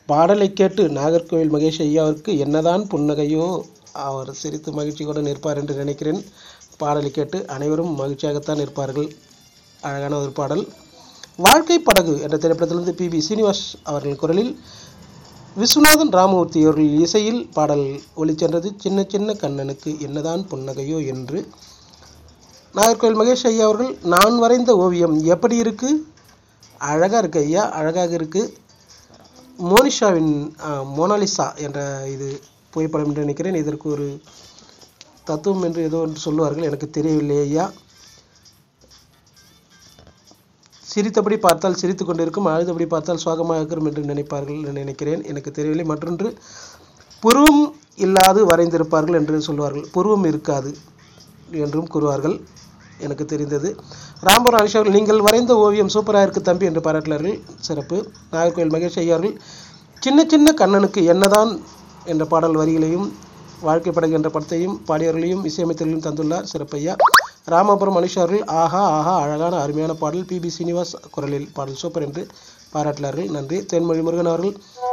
பாடலை கேட்டு நாகர்கோவில் மகேஷ் ஐயாவிற்கு என்னதான் புன்னகையோ அவர் சிரித்து மகிழ்ச்சியுடன் இருப்பார் என்று நினைக்கிறேன் பாடலை கேட்டு அனைவரும் மகிழ்ச்சியாகத்தான் இருப்பார்கள் அழகான ஒரு பாடல் வாழ்க்கை படகு என்ற திரைப்படத்திலிருந்து பி பி சீனிவாஸ் அவர்கள் குரலில் விஸ்வநாதன் ராமமூர்த்தி அவர்கள் இசையில் பாடல் ஒளிச்சென்றது சின்ன சின்ன கண்ணனுக்கு என்னதான் புன்னகையோ என்று நாகர்கோவில் மகேஷ் ஐயா அவர்கள் நான் வரைந்த ஓவியம் எப்படி இருக்கு அழகாக இருக்கு ஐயா அழகாக இருக்கு மோனிஷாவின் ஆ, மோனாலிசா என்ற இது புகைப்படம் என்று நினைக்கிறேன் இதற்கு ஒரு தத்துவம் என்று ஏதோ ஒன்று சொல்லுவார்கள் எனக்கு தெரியவில்லை ஐயா சிரித்தபடி பார்த்தால் சிரித்து கொண்டிருக்கும் அழுதபடி பார்த்தால் சுவாகமாக இருக்கும் என்று நினைப்பார்கள் என்று நினைக்கிறேன் எனக்கு தெரியவில்லை மற்றொன்று புருவம் இல்லாது வரைந்திருப்பார்கள் என்று சொல்வார்கள் புருவம் இருக்காது என்றும் கூறுவார்கள் எனக்கு தெரிந்தது ராம்பூர் அனிஷ் அவர்கள் நீங்கள் வரைந்த ஓவியம் சூப்பராக இருக்கு தம்பி என்று பாராட்டினார்கள் சிறப்பு நாகர்கோவில் மகேஷ் ஐயா அவர்கள் சின்ன சின்ன கண்ணனுக்கு என்னதான் என்ற பாடல் வரிகளையும் வாழ்க்கை படகு என்ற படத்தையும் பாடியவர்களையும் இசையமைத்தவர்களையும் தந்துள்ளார் சிறப்பையா ராமபுரம் மனுஷ் அவர்கள் ஆஹா ஆஹா அழகான அருமையான பாடல் பி பி சீனிவாஸ் குரலில் பாடல் சூப்பர் என்று பாராட்டினார்கள் நன்றி தென்மொழி முருகன் அவர்கள்